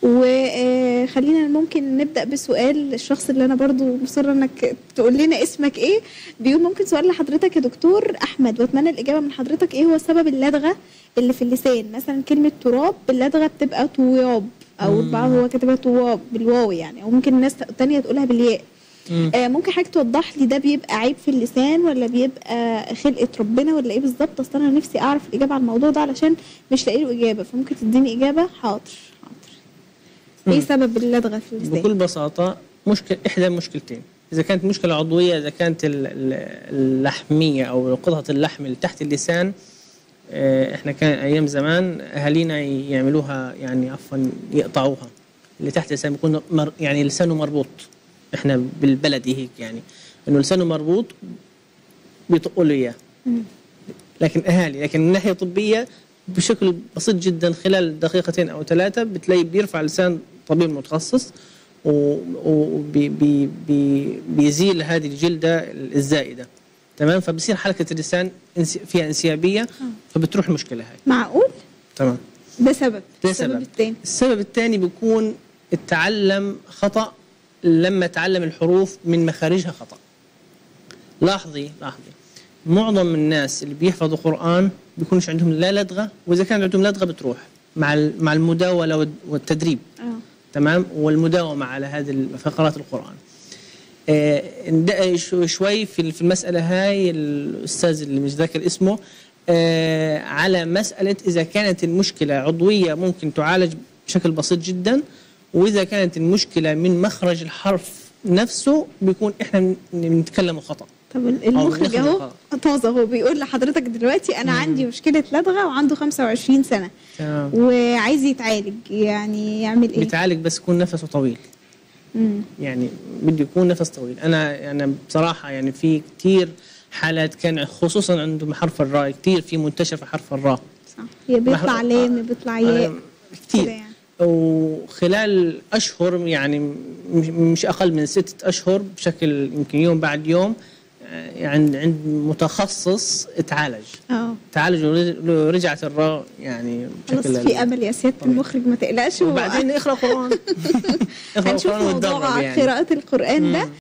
وخلينا ممكن نبدا بسؤال الشخص اللي انا برضو مصره انك تقول لنا اسمك ايه بيقول ممكن سؤال لحضرتك يا دكتور احمد واتمنى الاجابه من حضرتك ايه هو سبب اللدغه اللي في اللسان مثلا كلمه تراب باللدغه بتبقى توياب او البعض هو كاتبها تواب بالواو يعني او ممكن الناس تانية تقولها بالياء مم. آه ممكن حضرتك توضح لي ده بيبقى عيب في اللسان ولا بيبقى خلقه ربنا ولا ايه بالظبط اصل انا نفسي اعرف الاجابه على الموضوع ده علشان مش لاقي له اجابه فممكن تديني اجابه حاضر حاضر ايه مم. سبب اللدغه في اللسان بكل بساطة مشكلة إحدى مشكلتين إذا كانت مشكلة عضوية إذا كانت ال- ال- اللحمية أو قطعة اللحم اللي تحت اللسان آه، إحنا كان أيام زمان أهالينا يعملوها يعني عفوا يقطعوها اللي تحت اللسان بيكون مر يعني لسانه مربوط إحنا بالبلدي هيك يعني إنه لسانه مربوط بيطقوا له إياه مم. لكن اهالي لكن من ناحيه طبيه بشكل بسيط جدا خلال دقيقتين او ثلاثه بتلاقي بيرفع لسان طبيب متخصص وبيزيل هذه الجلده الزائده تمام فبصير حركه اللسان انس- فيها انسيابيه فبتروح المشكله هاي معقول تمام ده سبب ده السبب سبب. الثاني السبب الثاني بيكون التعلم خطا لما تعلم الحروف من مخارجها خطا لاحظي لاحظي معظم الناس اللي بيحفظوا قرآن بيكونش عندهم لا لدغة وإذا كان عندهم لدغة بتروح مع ال- مع المداولة والد- والتدريب اه تمام والمداومة على هذه فقرات القرآن آه، ندق شو- شوي في في المسألة هاي الأستاذ اللي مش ذاكر اسمه آه، على مسألة إذا كانت المشكلة عضوية ممكن تعالج بشكل بسيط جدا وإذا كانت المشكلة من مخرج الحرف نفسه بيكون إحنا بن- بنتكلم خطأ طب المخرج ناخد اهو القرار. طازه هو بيقول لحضرتك دلوقتي انا عندي مشكله لدغه وعنده 25 سنه تمام وعايز يتعالج يعني يعمل ايه؟ بيتعالج بس يكون نفسه طويل مم. يعني بده يكون نفس طويل انا انا بصراحه يعني في كثير حالات كان خصوصا عندهم حرف الراء كثير في منتشر في حرف الراء صح يا بيطلع بحر- لام يا بيطلع ياء كده كثير يعني. وخلال اشهر يعني مش- مش اقل من ستة اشهر بشكل يمكن يوم بعد يوم آه، عند عند متخصص تعالج اه تعالج ورجعت الراء يعني خلاص بشكل في امل يا سياده المخرج ما تقلقش هو وبعدين اقرا قران اقرا هنشوف قران موضوع وتدرب يعني قراءة القرآن ده